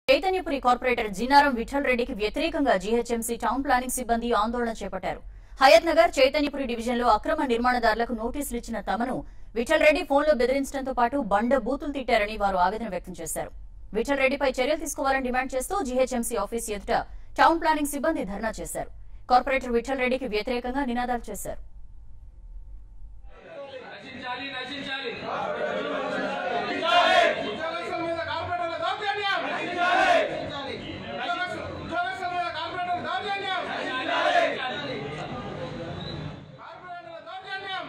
Chaitanyapuri corporator జినారం Vithal రెడ్డికి వ్యతిరేకంగా GHMC town planning సిబ్బంది ఆందోళన చేపట్టారు హయత్ నగర్ చైతన్యపురి డివిజన్లో అక్రమ నిర్మాణదారులకు నోటీసులు ఇచ్చిన తమను విఠల్ రెడ్డి ఫోన్లో బెదిరించడంతో పాటు బండ బూతులు తిట్టారని వారు ఆవేదన వ్యక్తం చేశారు విఠల్ రెడ్డిపై చర్యలు తీసుకోవాలని డిమాండ్ చేస్తూ జీహెచ్ఎంసీ ఆఫీస్ ఎదుట టౌన్ ప్లానింగ్ సిబ్బంది ధర్నా చేశారు కార్పొరేటర్ విఠల్ రెడ్డికి వ్యతిరేకంగా నినాదాలు చేశారు నశించాలి నశించాలి ఉద్యోగస్తుల మీద కార్పొరేటర్ల దౌర్జన్యం ఉద్యోగస్తు- ఉద్యోగస్తుల మీద కార్పొరేటర్ల దౌర్జన్యం కార్పొరేటర్ల దౌర్జన్యం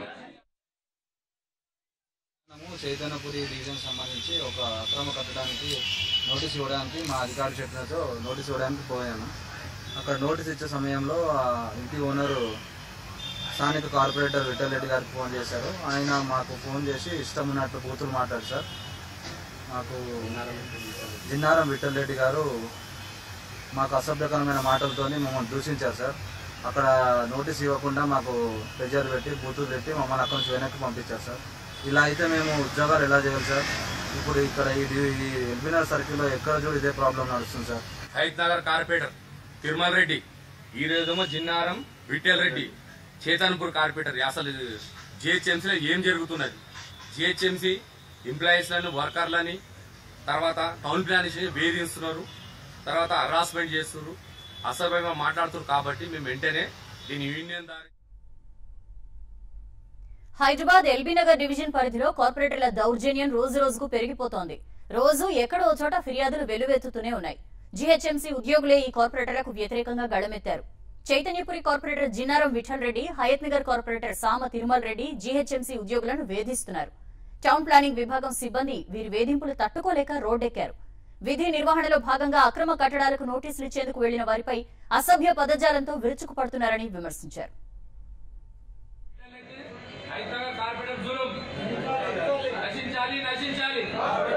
మనము చైతన్యపురి డివిజన్ సంబంధించి ఒక అక్రమ కట్టడానికి నోటీస్ ఇవ్వడానికి మా అధికారులు చెప్పినతో నోటీస్ ఇవ్వడానికి పోయాను అక్కడ నోటీస్ ఇచ్చే సమయంలో ఆ ఇంటి ఓనరు స్థానిక కార్పొరేటర్ విఠల్ రెడ్డి గారికి ఫోన్ చేశారు ఆయన మాకు ఫోన్ చేసి ఇష్టం ఉన్నట్లు బూతులు మాట్లాడు సార్ మాకు జిన్నారం విఠల్ రెడ్డి గారు మాకు అసభ్యకరమైన మాటలతోని మమ్మల్ని దూషించారు సార్ అక్కడ నోటీస్ ఇవ్వకుండా మాకు ప్రెజర్ పెట్టి బూతులు పెట్టి మమ్మల్ని అక్కడి నుంచి వెనక్కి పంపించారు సార్ ఇలా అయితే మేము ఉద్యోగాలు ఎలా చేయాలి సార్ ఇప్పుడు ఇక్కడ ఈ డి- ఈ ఎల్బీనగర్ సర్కిల్లో ఎక్కడ చూడు ఇదే ప్రాబ్లం నడుస్తుంది సార్ హైత్ నగర్ కార్పొరేటర్ తిరుమల రెడ్డి ఈ రోజేమో జిన్నారం విఠల్ రెడ్డి చేతన్పూర్ కార్పొరేటర్ అసలు జిహెచ్ఎంసీలో ఏం జరుగుతున్నది జిహెచ్ఎంసీ ఎంప్లాయీస్లను వర్కర్లని తర్వాత టౌన్ ప్లానింగ్ వేధిస్తున్నారు తర్వాత హరాస్మెంట్ చేస్తున్నారు అసభ్యంగా మాట్లాడుతున్నారు కాబట్టి మేము వెంటనే దీని యూనియన్ దారి హైదరాబాద్ ఎల్బీ నగర్ డివిజన్ పరిధిలో కార్పొరేటర్ల దౌర్జన్యం రోజు రోజుకు పెరిగిపోతోంది రోజు ఎక్కడో ఓ చోట ఫిర్యాదులు వెలువెత్తుతూనే ఉన్నాయి జీహెచ్ఎంసీ ఉద్యోగులే ఈ కార్పొరేటర్లకు వ్యతిరేకంగా గళమెత్తారు Chaitanyapuri corporator Jinnaram Vittal Reddy Hayath Nagar corporator Sama Tirumal Reddy GHMC ఉద్యోగులను వేధిస్తున్నారు టౌన్ ప్లానింగ్ విభాగం సిబ్బంది వీరి వేధింపులు తట్టుకోలేక రోడ్డెక్కారు విధి నిర్వహణలో భాగంగా అక్రమ కట్టడాలకు నోటీసులు ఇచ్చేందుకు వెళ్లిన వారిపై అసభ్య పదజాలంతో విరుచుకుపడుతున్నారని విమర్శించారు హైదరాబాద్ కార్పొరేటర్ జులుం నశించాలి నశించాలి